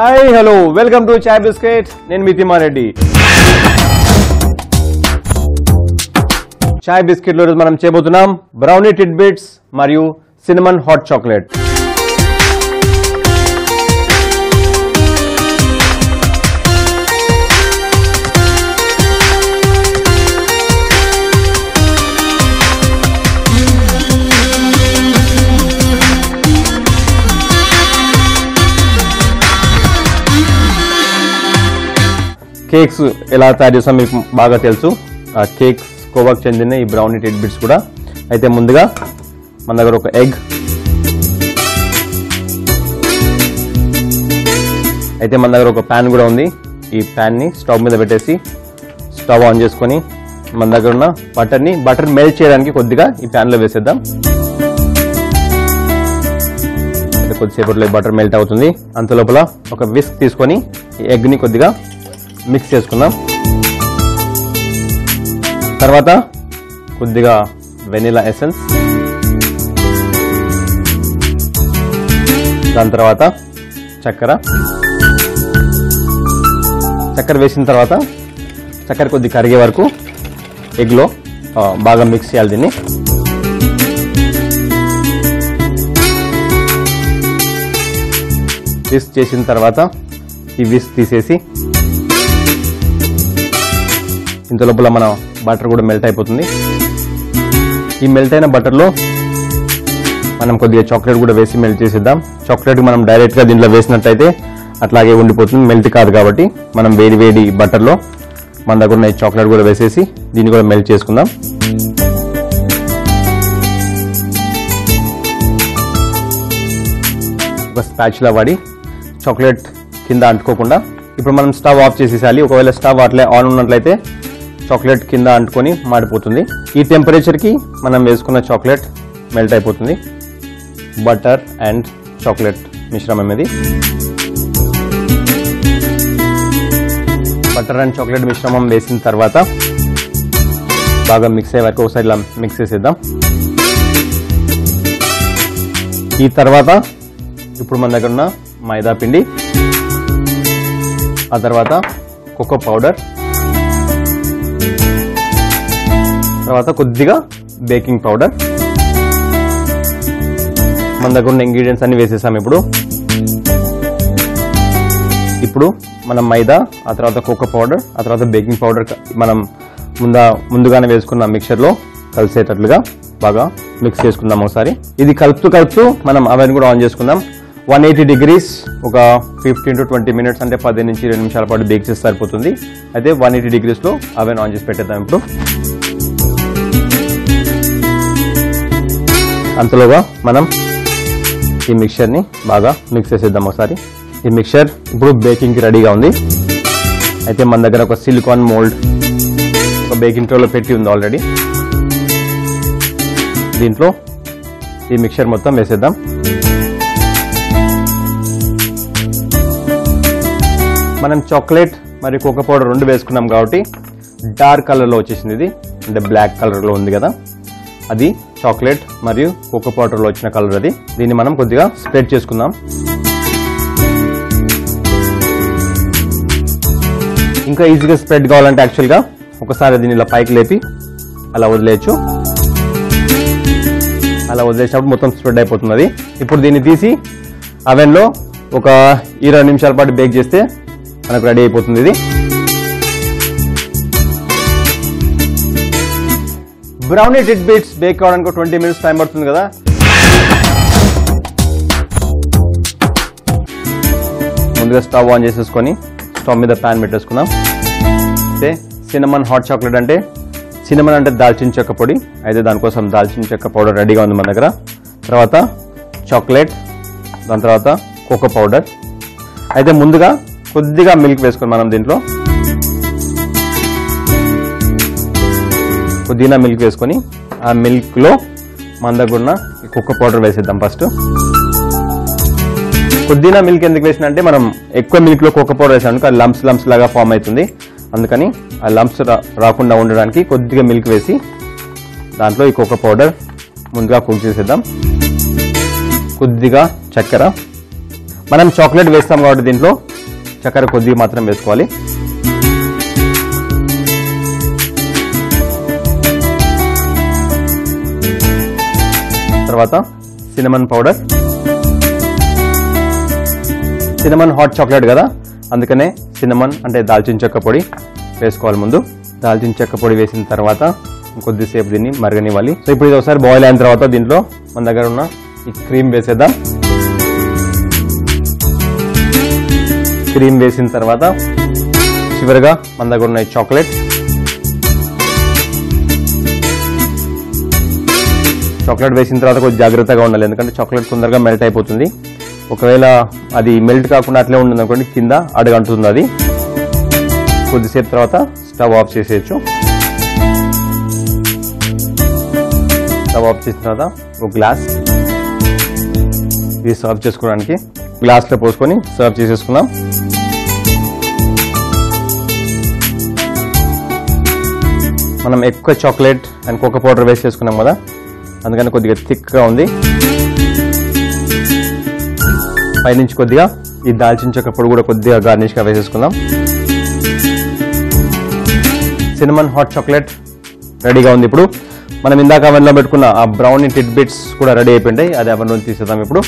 hi hello welcome to chai biscuit నేను మీ తిమ్మారెడ్డి చాయ్ బిస్కెట్లో ఈరోజు మనం చేయబోతున్నాం బ్రౌనీ టిడ్ బిట్స్ మరియు సినిమన్ హాట్ చాక్లెట్ కేక్స్ ఎలా తయారు చేస్తాం మీకు బాగా తెలుసు ఆ కేక్స్ కోవాకు చెందిన ఈ బ్రౌనీ టిడ్ బిట్స్ కూడా అయితే ముందుగా మన దగ్గర ఒక ఎగ్ అయితే మన దగ్గర ఒక ప్యాన్ కూడా ఉంది ఈ ప్యాన్ని స్టవ్ మీద పెట్టేసి స్టవ్ ఆన్ చేసుకొని మన దగ్గర ఉన్న బటర్ని బటర్ మెల్ట్ చేయడానికి కొద్దిగా ఈ ప్యాన్లో వేసేద్దాం అయితే కొద్దిసేపట్లో బటర్ మెల్ట్ అవుతుంది అంత లోపల ఒక విస్క్ తీసుకొని ఈ ఎగ్ని కొద్దిగా మిక్స్ చేసుకుందాం తర్వాత కొద్దిగా వెనిలా ఎసెన్స్ దాని తర్వాత చక్కెర చక్కెర వేసిన తర్వాత చక్కెర కొద్ది కరిగే వరకు ఎగ్లో ఆ, బాగా మిక్స్ చేయాలి దీన్ని విస్క్ చేసిన తర్వాత ఈ విస్క్ తీసేసి ఇంత లోపల మన బటర్ కూడా మెల్ట్ అయిపోతుంది ఈ మెల్ట్ అయిన బటర్లో మనం కొద్దిగా చాక్లెట్ కూడా వేసి మెల్ట్ చేసేద్దాం చాక్లెట్ మనం డైరెక్ట్గా దీంట్లో వేసినట్టయితే అట్లాగే ఉండిపోతుంది మెల్ట్ కాదు కాబట్టి మనం వేడి వేడి బటర్లో మన దగ్గర ఉన్న ఈ చాక్లెట్ కూడా వేసేసి దీన్ని కూడా మెల్ట్ చేసుకుందాం ఒక స్పాచ్లా వాడి చాక్లెట్ కింద అంటుకోకుండా ఇప్పుడు మనం స్టవ్ ఆఫ్ చేసేసాలి ఒకవేళ స్టవ్ అట్లే ఆన్ ఉన్నట్లయితే చాక్లెట్ కింద అంటుకొని మాడిపోతుంది ఈ టెంపరేచర్కి మనం వేసుకున్న చాక్లెట్ మెల్ట్ అయిపోతుంది బటర్ అండ్ చాక్లెట్ మిశ్రమం ఇది బటర్ అండ్ చాక్లెట్ మిశ్రమం వేసిన తర్వాత బాగా మిక్స్ అయ్యే వరకు ఒకసారి ఇలా మిక్స్ చేసేద్దాం ఈ తర్వాత ఇప్పుడు మన దగ్గర ఉన్న మైదా పిండి ఆ తర్వాత కోకో పౌడర్ తర్వాత కొద్దిగా బేకింగ్ పౌడర్ మన దగ్గర ఉన్న ఇంగ్రీడియంట్స్ అన్ని వేసేసాం ఇప్పుడు ఇప్పుడు మనం మైదా ఆ తర్వాత కోకో పౌడర్ ఆ తర్వాత బేకింగ్ పౌడర్ మనం ముందా ముందుగానే వేసుకున్న మిక్చర్లో కలిసేటట్లుగా బాగా మిక్స్ చేసుకుందాం ఒకసారి ఇది కలుపుతూ కలుపుతూ మనం అవన్నీ కూడా ఆన్ చేసుకుందాం వన్ ఎయిటీ డిగ్రీస్ ఒక ఫిఫ్టీన్ టు ట్వంటీ మినిట్స్ అంటే పది నుంచి ఇరవై నిమిషాల పాటు బేక్ చేస్తే సరిపోతుంది అయితే వన్ ఎయిటీ డిగ్రీస్లో అవన్నీ ఆన్ చేసి పెట్టేద్దాం ఇప్పుడు అంతలోగా మనం ఈ మిక్చర్ని బాగా మిక్స్ చేసేద్దాం ఒకసారి ఈ మిక్చర్ ఇప్పుడు బేకింగ్కి రెడీగా ఉంది అయితే మన దగ్గర ఒక సిలికాన్ మోల్డ్ ఒక బేకింగ్ ట్రోలో పెట్టి ఉంది ఆల్రెడీ దీంట్లో ఈ మిక్చర్ మొత్తం వేసేద్దాం మనం చాక్లెట్ మరియు కోకో పౌడర్ రెండు వేసుకున్నాం కాబట్టి డార్క్ కలర్లో వచ్చేసింది ఇది అంటే బ్లాక్ కలర్లో ఉంది కదా అది చాక్లెట్ మరియు కోకో పౌడర్లో వచ్చిన కలర్ అది దీన్ని మనం కొద్దిగా స్ప్రెడ్ చేసుకుందాం ఇంకా ఈజీగా స్ప్రెడ్ కావాలంటే యాక్చువల్గా ఒకసారి దీన్ని ఇలా పైకి లేపి అలా వదిలేయచ్చు అలా వదిలేసినప్పుడు మొత్తం స్ప్రెడ్ అయిపోతుంది అది ఇప్పుడు దీన్ని తీసి అవెన్లో ఒక ఇరవై నిమిషాల పాటు బేక్ చేస్తే మనకు రెడీ అయిపోతుంది ఇది బ్రౌనీ టిట్ బీట్స్ బేక్ కావడానికి ట్వంటీ మినిట్స్ టైం పడుతుంది కదా ముందుగా స్టవ్ ఆన్ చేసేసుకొని స్టవ్ మీద ప్యాన్ పెట్టేసుకుందాం అయితే సినమన్ హాట్ చాక్లెట్ అంటే సినమన్ అంటే దాల్చిన చెక్క పొడి అయితే దానికోసం దాల్చిన చెక్క పౌడర్ రెడీగా ఉంది మన దగ్గర తర్వాత చాక్లెట్ దాని తర్వాత కోకో పౌడర్ అయితే ముందుగా కొద్దిగా మిల్క్ వేసుకొని మనం దీంట్లో పుదీనా మిల్క్ వేసుకొని ఆ మిల్క్లో మన దగ్గర ఉన్న ఈ కోకో పౌడర్ వేసేద్దాం ఫస్ట్ పుదీనా మిల్క్ ఎందుకు వేసిన అంటే మనం ఎక్కువ మిల్క్లో కోకో పౌడర్ వేసాను అది లంప్స్ లంప్స్ లాగా ఫామ్ అవుతుంది అందుకని ఆ లంప్స్ రాకుండా ఉండడానికి కొద్దిగా మిల్క్ వేసి దాంట్లో ఈ కోకో పౌడర్ ముందుగా కుక్ చేసేద్దాం కొద్దిగా చక్కెర మనం చాక్లెట్ వేస్తాం కాబట్టి దీంట్లో చక్కెర కొద్దిగా మాత్రం వేసుకోవాలి తర్వాత cinnamon powder cinnamon hot chocolate కదా అందుకనే సినమన్ అంటే దాల్చిన చెక్క పొడి వేసుకోవాలి ముందు దాల్చిన చెక్క పొడి వేసిన తర్వాత కొద్దిసేపు దీన్ని మరగనివ్వాలి సో ఇప్పుడు ఇది ఒకసారి బాయిల్ అయిన తర్వాత దీంట్లో మన దగ్గర ఉన్న ఈ క్రీమ్ వేసేద్దాం క్రీమ్ వేసిన తర్వాత చివరిగా మన దగ్గర ఉన్న ఈ చాక్లెట్ చాక్లెట్ వేసిన తర్వాత కొంచెం జాగ్రత్తగా ఉండాలి ఎందుకంటే చాక్లెట్ తొందరగా మెల్ట్ అయిపోతుంది ఒకవేళ అది మెల్ట్ కాకుండా అట్లే ఉంటుంది అనుకోండి కింద అడగంటుంది అది కొద్దిసేపు తర్వాత స్టవ్ ఆఫ్ చేసేయచ్చు స్టవ్ ఆఫ్ చేసిన తర్వాత ఒక గ్లాస్ ఇది సర్వ్ చేసుకోవడానికి గ్లాస్లో పోసుకొని సర్వ్ చేసేసుకుందాం మనం ఎక్కువ చాక్లెట్ అండ్ కోకో పౌడర్ వేసి చేసుకున్నాం కదా అందుకని కొద్దిగా థిక్గా ఉంది పైనుంచి కొద్దిగా ఈ దాల్చిన చెక్క పొడి కూడా కొద్దిగా గార్నిష్గా వేసేసుకుందాం సినిమన్ హాట్ చాక్లెట్ రెడీగా ఉంది ఇప్పుడు మనం ఇందాక అవెన్లో పెట్టుకున్న ఆ బ్రౌన్ టిట్ బిట్స్ కూడా రెడీ అయిపోయింటాయి అది అవెన్ నుంచి తీసేద్దాం ఇప్పుడు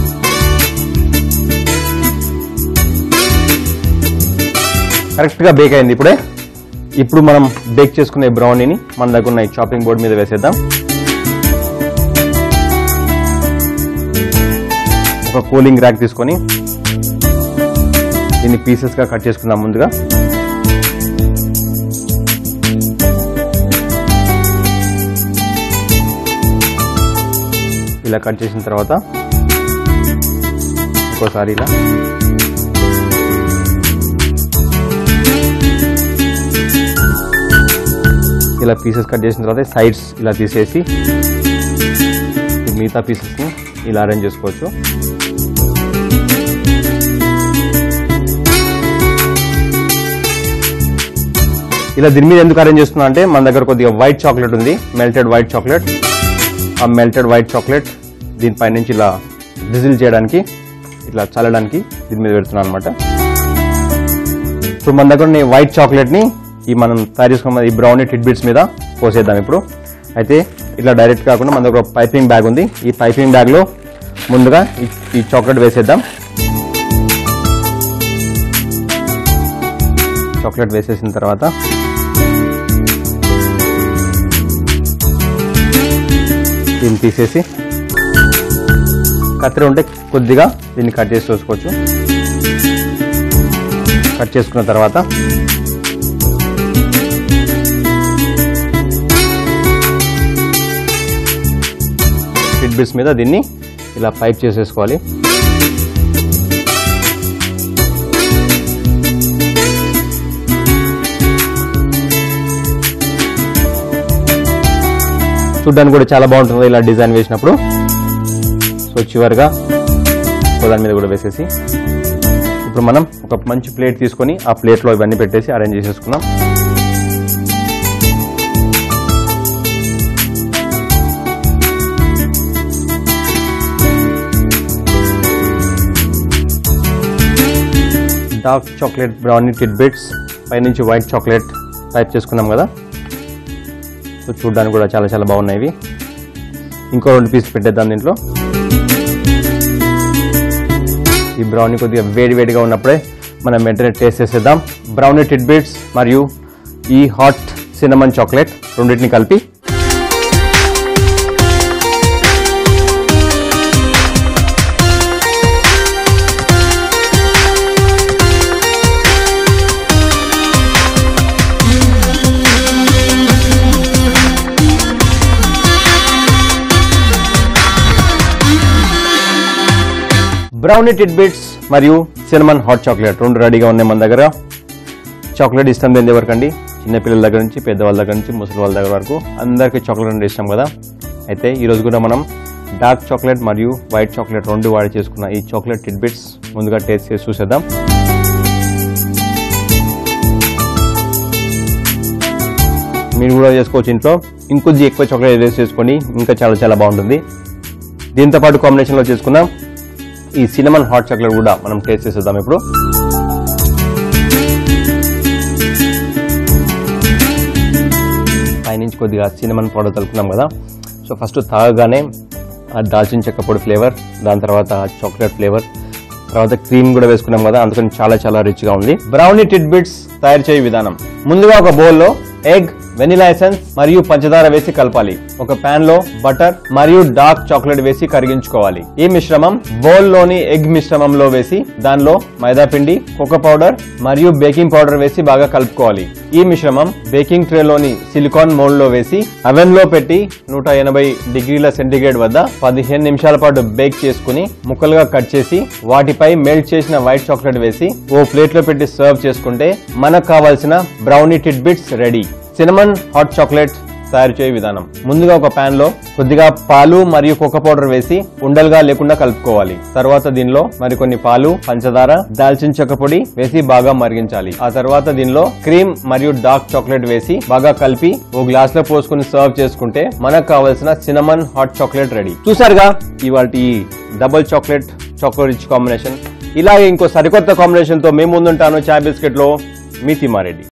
కరెక్ట్గా బేక్ అయింది ఇప్పుడే ఇప్పుడు మనం బేక్ చేసుకునే బ్రౌనీని మన దగ్గర ఉన్న ఈ చాపింగ్ బోర్డ్ మీద వేసేద్దాం ఒక కూలింగ్ ర్యాక్ తీసుకొని దీన్ని పీసెస్గా కట్ చేసుకుందాం ముందుగా ఇలా కట్ చేసిన తర్వాత ఇంకోసారి ఇలా ఇలా పీసెస్ కట్ చేసిన తర్వాత సైడ్స్ ఇలా తీసేసి ఈ మిగతా పీసెస్ని ఇలా అరేంజ్ చేసుకోవచ్చు ఇలా దీని మీద ఎందుకు అరేంజ్ చేస్తున్నా అంటే మన దగ్గర కొద్దిగా వైట్ చాక్లెట్ ఉంది మెల్టెడ్ వైట్ చాక్లెట్ ఆ మెల్టెడ్ వైట్ చాక్లెట్ దీనిపై నుంచి ఇలా డిజిల్ చేయడానికి ఇట్లా చల్లడానికి దీని మీద పెడుతున్నాను అనమాట ఇప్పుడు మన దగ్గర ఉన్న ఈ వైట్ చాక్లెట్ని ఈ మనం తయారు చేసుకున్న ఈ బ్రౌనీ టిడ్బిట్స్ మీద పోసేద్దాం ఇప్పుడు అయితే ఇట్లా డైరెక్ట్ కాకుండా మన దగ్గర పైపింగ్ బ్యాగ్ ఉంది ఈ పైపింగ్ బ్యాగ్లో ముందుగా ఈ- ఈ చాక్లెట్ వేసేద్దాం చాక్లెట్ వేసేసిన తర్వాత దీన్ని తీసేసి కత్తిరి ఉంటే కొద్దిగా దీన్ని కట్ చేసి చూసుకోవచ్చు కట్ చేసుకున్న తర్వాత బిట్స్ మీద దీన్ని ఇలా పైప్ చేసేసుకోవాలి చూడ్డానికి కూడా చాలా బాగుంటుంది ఇలా డిజైన్ వేసినప్పుడు సో చివరిగా దాని మీద కూడా వేసేసి ఇప్పుడు మనం ఒక మంచి ప్లేట్ తీసుకొని ఆ ప్లేట్లో ఇవన్నీ పెట్టేసి అరేంజ్ చేసేసుకుందాం dark chocolate brownie tid bits పైనుంచి వైట్ చాక్లెట్ టైప్ చేసుకున్నాం కదా సో చూడడానికి కూడా చాలా చాలా బాగున్నాయి ఇవి ఇంకో రెండు పీస్ పెట్టేద్దాం దీంట్లో ఈ బ్రౌనీ కొద్దిగా వేడి వేడిగా ఉన్నప్పుడే మనం వెంటనే టేస్ట్ చేసేద్దాం బ్రౌనీ టిడ్ బిట్స్ మరియు ఈ హాట్ సినమన్ చాక్లెట్ రెండింటిని కలిపి బ్రౌనీ టిడ్ బిట్స్ మరియు సినమన్ హాట్ చాక్లెట్ రెండు రెడీగా ఉన్నాయి మన దగ్గర చాక్లెట్ ఇష్టం లేని ఎవరికండి చిన్నపిల్లల దగ్గర నుంచి పెద్దవాళ్ళ దగ్గర నుంచి ముసలి వాళ్ళ దగ్గర వరకు అందరికీ చాక్లెట్ అంటే ఇష్టం కదా అయితే ఈరోజు కూడా మనం డార్క్ చాక్లెట్ మరియు వైట్ చాక్లెట్ రెండు వాడి చేసుకున్న ఈ చాక్లెట్ టిడ్ బిట్స్ ముందుగా టేస్ట్ చేసి చూసేద్దాం మీరు కూడా చేసుకోవచ్చు ఇంట్లో ఇంకొద్ది ఎక్కువ చాక్లెట్ వేసి చేసుకోండి ఇంకా చాలా చాలా బాగుంటుంది దీంతో పాటు కాంబినేషన్లో చేసుకుందాం ఈ సినమన్ హాట్ చాక్లెట్ కూడా మనం టేస్ట్ చేసేద్దాం ఇప్పుడు కొద్దిగా సినిమన్ పౌడర్ కలుపుకున్నాం కదా సో ఫస్ట్ తాగగానే ఆ దాల్చిన చెక్క పొడి ఫ్లేవర్ దాని తర్వాత చాక్లెట్ ఫ్లేవర్ తర్వాత క్రీమ్ కూడా వేసుకున్నాం కదా అందుకని చాలా చాలా రిచ్గా ఉంది బ్రౌనీ టిడ్ బిట్స్ తయారు చేయ విధానం ముందుగా ఒక బౌల్లో ఎగ్ వెనిలా ఎసెన్స్ మరియు పంచదార వేసి కలపాలి ఒక పాన్ లో బటర్ మరియు డార్క్ చాక్లెట్ వేసి కరిగించుకోవాలి ఈ మిశ్రమం బౌల్ లోని ఎగ్ మిశ్రమంలో వేసి దానిలో మైదా పిండి కోకో పౌడర్ మరియు బేకింగ్ పౌడర్ వేసి బాగా కలుపుకోవాలి ఈ మిశ్రమం బేకింగ్ ట్రే లోని సిలికాన్ మోల్డ్ లో వేసి అవెన్ లో పెట్టి నూట ఎనభై డిగ్రీల సెంటీగ్రేడ్ వద్ద పదిహేను నిమిషాల పాటు బేక్ చేసుకుని ముక్కలుగా కట్ చేసి వాటిపై మెల్ట్ చేసిన వైట్ చాక్లెట్ వేసి ఓ ప్లేట్ లో పెట్టి సర్వ్ చేసుకుంటే మనకు కావాల్సిన brownie tid bits ready cinnamon hot chocolate తయారు చేయ విధానం ముందుగా ఒక పాన్ లో కొద్దిగా పాలు మరియు కోకో పౌడర్ వేసి ఉండలుగా లేకుండా కలుపుకోవాలి తర్వాత దీనిలో మరికొన్ని పాలు పంచదార దాల్చిన చెక్క పొడి వేసి బాగా మరిగించాలి ఆ తర్వాత దీనిలో క్రీమ్ మరియు డార్క్ చాక్లెట్ వేసి బాగా కలిపి ఓ గ్లాస్ లో పోసుకుని సర్వ్ చేసుకుంటే మనకు కావాల్సిన సినమన్ హాట్ చాక్లెట్ రెడీ చూసారుగా ఇవాళ double chocolate chocolate rich combination ఇలాగే ఇంకో సరికొత్త కాంబినేషన్ తో మేము ముందుంటాను చాయ్ బిస్కెట్ లో మీ తిమారెడ్డి